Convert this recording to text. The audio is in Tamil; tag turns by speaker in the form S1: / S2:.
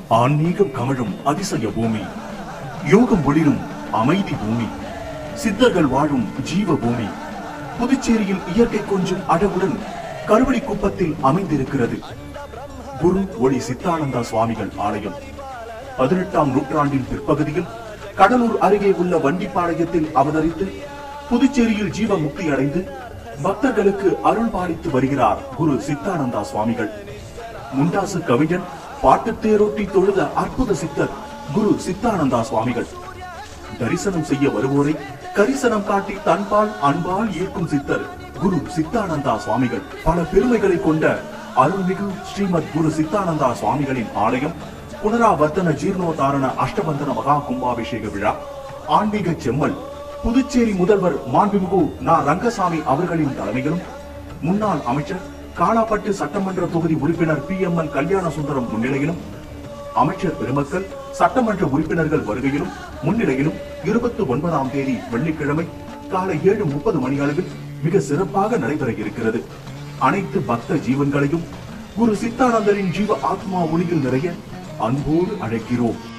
S1: ஆன்மீகம் கமழும் அதிசய பூமி யோகம் ஒளிரும் அமைதி பூமி சித்தர்கள் வாழும் ஜீவ பூமி புதுச்சேரியில் இயற்கை கொஞ்சும் அழகுடன் கருவடி குப்பத்தில் அமைந்திருக்கிறது குரு ஒளி சித்தானந்தா சுவாமிகள் ஆலயம் பதினெட்டாம் நூற்றாண்டின் பிற்பகுதியில் கடலூர் அருகே உள்ள வண்டிப்பாளையத்தில் அவதரித்து புதுச்சேரியில் ஜீவ முக்தி அடைந்து பக்தர்களுக்கு அருள் பாலித்து வருகிறார் குரு சித்தானந்தா சுவாமிகள் முண்டாசு கவிஞன் பாட்டு தேரோட்டி தொழுத அற்புத சித்தர் குரு சித்தானந்தா சுவாமிகள் தரிசனம் செய்ய வருவோரை கரிசனம் காட்டி தன்பால் அன்பால் ஈர்க்கும் சித்தர் குரு சித்தானந்தா சுவாமிகள் பல பெருமைகளை கொண்ட அருள்மிகு ஸ்ரீமத் குரு சித்தானந்தா சுவாமிகளின் ஆலயம் புனராவர்த்தன ஜீர்ணோதாரண அஷ்டபந்தன மகா கும்பாபிஷேக விழா ஆன்மீக செம்மல் புதுச்சேரி முதல்வர் மாண்புமிகு நா ரங்கசாமி அவர்களின் தலைமையிலும் முன்னாள் அமைச்சர் காலாப்பட்டு சட்டமன்ற தொகுதி உறுப்பினர் பி எம் எல் கல்யாண சுந்தரம் முன்னிலையிலும் அமைச்சர் பெருமக்கள் சட்டமன்ற உறுப்பினர்கள் வருகையிலும் முன்னிலையிலும் இருபத்தி ஒன்பதாம் தேதி வெள்ளிக்கிழமை காலை ஏழு முப்பது மணி அளவில் மிக சிறப்பாக நடைபெற இருக்கிறது அனைத்து பக்த ஜீவன்களையும் குரு சித்தானந்தரின் ஜீவ ஆத்மா ஒளியில் நிறைய அன்போடு அழைக்கிறோம்